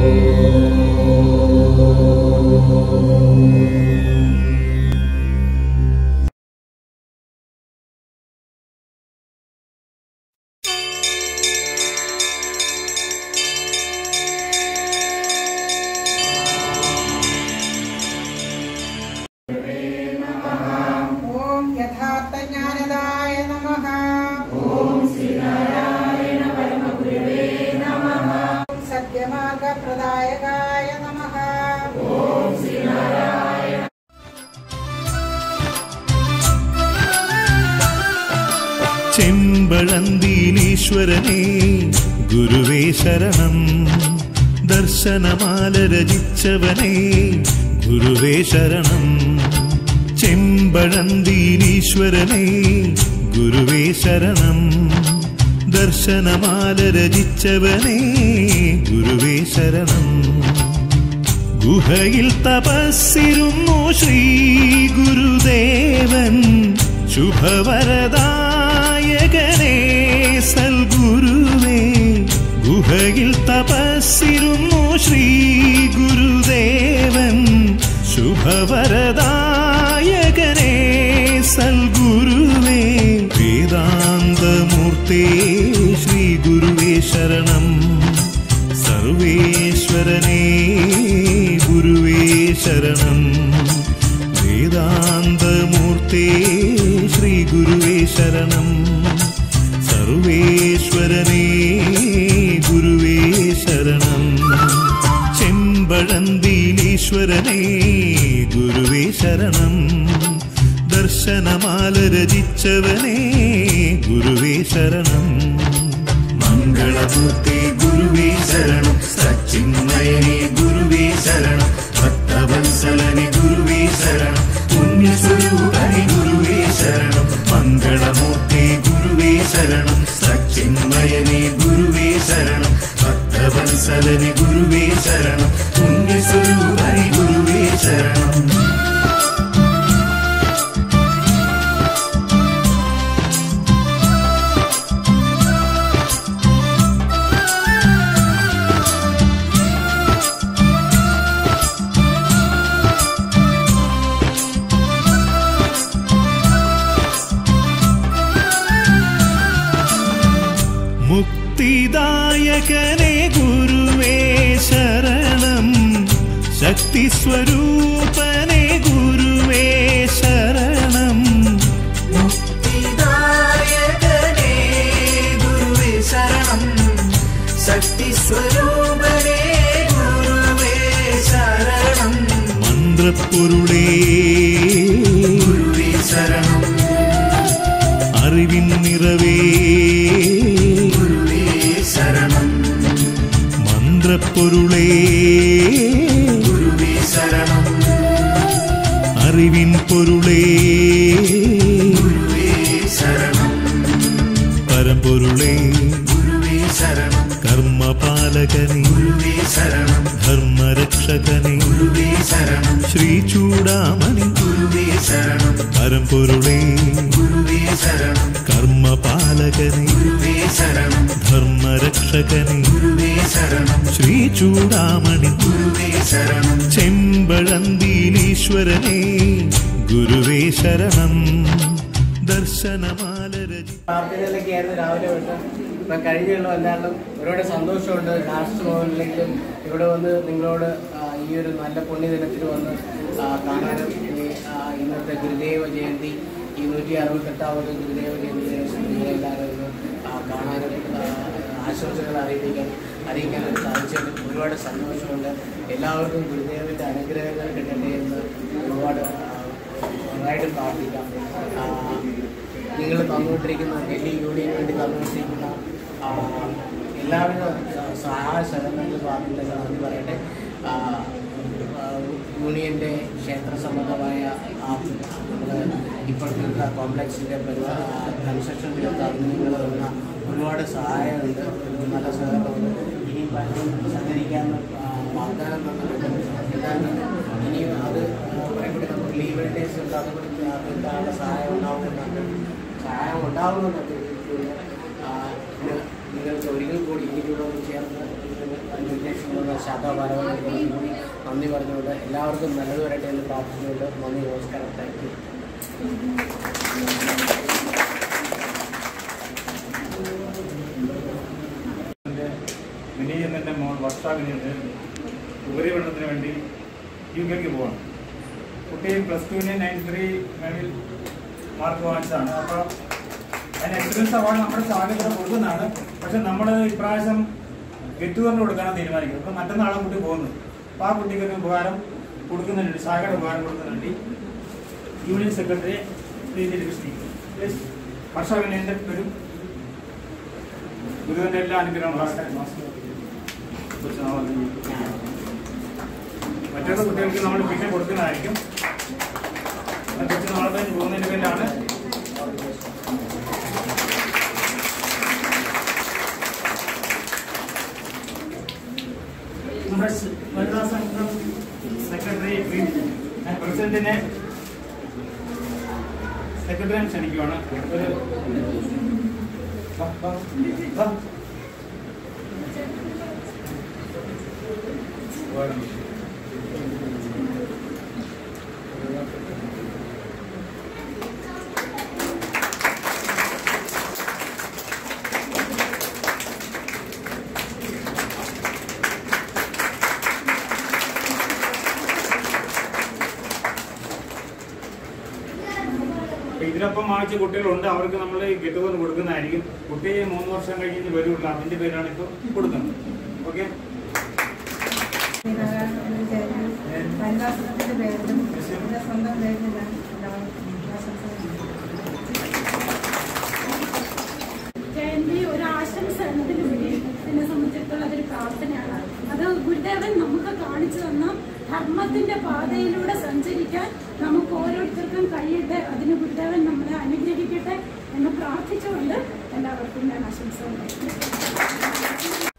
ഓം യഥാർത്ഥജ്ഞാനദായ നമഃ സത്യമാർഗപ്രദായകായ നമഃ ചെമ്പഴന്തീലീശ്വരനെ ഗുരുവേ ശരണം ദർശനമാല രചിച്ചവനെ ഗുരുവേ ശരണം ചെമ്പഴന്തീലീശ്വരനെ ഗുരുവേ ശരണം ദർശനമാല രചിച്ചവനെ ഗുരുവേ ശരണം ഗുഹയിൽ തപസ്സിരുന്നു ശ്രീ ഗുരുദേവൻ ശുഭവരദായകനെ സൽഗുരുവേ ഗുഹയിൽ തപസ്സിരുന്നു ശ്രീ ഗുരുദേവൻ ശുഭവരദായകനെ സൽഗുരുവേ വേദാന്തമൂർത്തേ ശ്രീ ഗുരുവേ ശരണം സർവേശ്വരനേ ഗുരുവേ ശരണം വേദാന്തമൂർത്തേ ശ്രീ ഗുരുവേ ശരണം സർവേശ്വരനേ ഗുരുവേ ശരണം ചെമ്പഴന്തീലീശ്വരനേ ഗുരുവേ ശരണം ദർശനമാല രചിച്ചവനേ ഗുരുവേ ശരണം മംഗളമൂർത്തി ഗുരുവേ ശരണം സച്ചിന്മയനെ ഗുരുവേ ശരണം ഭക്തവത്സലനെ ഗുരുവേ ശരണം പുണ്യസ്വരൂപനെ ഗുരുവേ ശരണം മംഗളമൂർത്തി ഗുരുവേ ശരണം സച്ചിന്മയനെ ഗുരുവേ ശരണം ഭക്തവത്സലനെ ഗുരുവേ ശരണം പുണ്യസ്വരൂപനെ ഗുരുവേ ശരണം മുക്തിദായകനെ ഗുരുവേ ശരണം ശക്തിസ്വരൂപനെ ഗുരുവേ ശരണം മുക്തിദായകനേ ഗുരുവേ ശരണം ശക്തിസ്വരൂപനേ ഗുരുവേ ശരണം മന്ത്രപ്പൊരുളേ ഗുരുവേ ശരണം അറിവിൻ നിറവേ ഗുരുവേ ശരണം മന്ത്രപ്പൊരുളേ ഗുരുവേ ശരണം അറിവിൻ പൊരുളേ ഗുരുവേ ശരണം പരമ്പൊരുളേ ഗുരുവേ ശരണം കർമ്മപാലകനെ ഗുരുവേ ശരണം ധർമ്മരക്ഷകനെ ഗുരുവേ ശരണം ശ്രീ ചൂടാമണി ഗുരുവേ ശരണം പരമ്പൊരുളേ ഗുരുവേ ശരണം കർമ്മപാലകനെ ഗുരുവേ ശരണം ധർമ്മരക്ഷകനെ ഗുരുവേ ശരണം ശ്രീ ചൂടാമണി ഗുരുവേ ശരണം ചെമ്പഴന്തീലീശ്വരനെ ഗുരുവേ ശരണം ദർശനമാല രചി പ്രാർത്ഥനയിലൊക്കെ ആയിരുന്നു രാവിലെ തൊട്ട് ഇപ്പം കഴിഞ്ഞുള്ള എല്ലാവരും ഒരുപാട് സന്തോഷമുണ്ട് ലാസ്റ്റ് മോഹനിലേക്കും ഇവിടെ വന്ന് നിങ്ങളോട് ആ, ഈ ഒരു നല്ല പുണ്യദിനത്തിൽ വന്ന് ആ, കാണാനും ഇനി ആ, ഇന്നത്തെ ഗുരുദേവ ജയന്തി ഈ നൂറ്റി അറുപത്തെട്ടാമത് ഗുരുദേവ ജയന്തി ദിവസം നിങ്ങളെല്ലാവരും ഒന്ന് ആ, കാണാനും ആ, ആശംസകൾ അറിയിക്കാൻ അറിയിക്കാനും സാധിച്ചതിൽ ഒരുപാട് സന്തോഷമുണ്ട് എല്ലാവർക്കും ഗുരുദേവൻ്റെ അനുഗ്രഹങ്ങൾ കിട്ടട്ടെ എന്ന് ഒരുപാട് ആ, നന്നായിട്ട് പ്രാർത്ഥിക്കാം ആ, നിങ്ങൾ തന്നുകൊണ്ടിരിക്കുന്ന ഡൽഹി യൂണിയന് വേണ്ടി തന്നുകൊണ്ടിരിക്കുന്ന ആ, എല്ലാവിധ സ- സഹായ സഹകരണങ്ങൾ സ്വാതന്ത്ര്യം നന്ദി പറയട്ടെ ആ, ആ, യൂണിയൻ്റെ ക്ഷേത്ര സംബന്ധമായ ആ, നമ്മുടെ ഇപ്പോഴത്തെ കോംപ്ലക്സിൻ്റെ കൺസ്ട്രക്ഷൻ നിങ്ങൾ തന്ന ഒരുപാട് സഹായമുണ്ട് ഒരു നല്ല സഹകരണമുണ്ട് ഇനി പലരും സഹകരിക്കാമെന്ന് ആ, വാഗ്ദാനം തന്നിട്ടുണ്ട് എന്തായാലും ഇനിയും അത് ആ, കുറെ കൂടി നമുക്ക് ലീവ് ഡേയ്സ് ഉണ്ട് അതുകൂടി തീർക്കാനുള്ള സഹായം ഉണ്ടാവുമെന്നുണ്ട് സഹായം ഉണ്ടാവുമെന്നുണ്ട് നിങ്ങൾക്ക് ഒരിക്കൽ കൂടി ഇതിലൂടെ ഒന്ന് ചേർന്ന് നിർദ്ദേശം നമ്മുടെ ശാഖ ഭാരവാഹികൾക്കും നന്ദി പറഞ്ഞുകൊണ്ട് എല്ലാവർക്കും നല്ലത് വരട്ടെ എന്ന് പ്രാർത്ഥിച്ചുകൊണ്ട് നന്ദി നമസ്കാരം താങ്ക് യു എൻ്റെ മിനി എന്നെ മോൾ വർഷ വിനീത് ഉപരിപഠനത്തിന് വേണ്ടി യു കെക്ക് പോവാണ് കുട്ടി പ്ലസ് ടുവിന് നയൻറ്റി ത്രീ മേളിൽ മാർക്ക് വാങ്ങിച്ചതാണ് അപ്പോൾ അതിന് എക്സ്പീരിയൻസ് അവാർഡ് നമ്മുടെ സാധ്യത കൊടുക്കുന്നതാണ് പക്ഷെ നമ്മൾ ഇപ്രാവശ്യം ഗെറ്റ് ടുഗറിന് കൊടുക്കാനാണ് തീരുമാനിക്കുന്നത് അപ്പോൾ മറ്റന്നാളെ കുട്ടി പോകുന്നത് അപ്പോൾ ആ കുട്ടിക്ക് ഒരു ഉപകാരം കൊടുക്കുന്നുണ്ട് ശാഖയുടെ ഉപകാരം കൊടുക്കുന്നുണ്ട് യൂണിയൻ സെക്രട്ടറി കൃഷ്ണി വർഷ വിനയൻ്റെ വരും ഗുരുവിന്റെ എല്ലാ അനുഗ്രഹവും മറ്റൊരു കുട്ടികൾക്ക് നമ്മൾ പിന്നെ കൊടുക്കുന്നതായിരിക്കും അത് കുറച്ച് നാളെ കഴിഞ്ഞ് പോകുന്നതിന് വേണ്ടിയാണ് നമ്മുടെ സ് വനിതാ സംഘം സെക്രട്ടറി പ്രസിഡന്റിനെ സെക്രട്ടറിയെ ക്ഷണിക്കുവാണ് ഒരു വാ, വാ, വാ. അപ്പൊ ഇതിനൊപ്പം വാങ്ങിച്ച കുട്ടികളുണ്ട് അവർക്ക് നമ്മൾ ഗെറ്റ് ടുഗർ കൊടുക്കുന്നതായിരിക്കും കുട്ടി മൂന്ന് വർഷം കഴിഞ്ഞ് വരുള്ളൂ അതിന്റെ പേരാണ് ഇപ്പോൾ കൊടുക്കുന്നത് ഓക്കെ വനിതാസനത്തിന്റെ പേരിലും എന്റെ സ്വന്തം പേരിലും ഞാൻ എല്ലാവർക്കും ആശംസകൾ ജയന്തി ഒരു ആശംസ എന്നതിലുപരി എന്നെ സംബന്ധിച്ചിടത്തോളം അതൊരു പ്രാർത്ഥനയാണ് അത് ഗുരുദേവൻ നമുക്ക് കാണിച്ചു തന്ന ധർമ്മത്തിന്റെ പാതയിലൂടെ സഞ്ചരിക്കാൻ നമുക്ക് ഓരോരുത്തർക്കും കഴിയട്ടെ അതിന് ഗുരുദേവൻ നമ്മളെ അനുഗ്രഹിക്കട്ടെ എന്ന് പ്രാർത്ഥിച്ചുകൊണ്ട് എല്ലാവർക്കും ഞാൻ ആശംസകൾ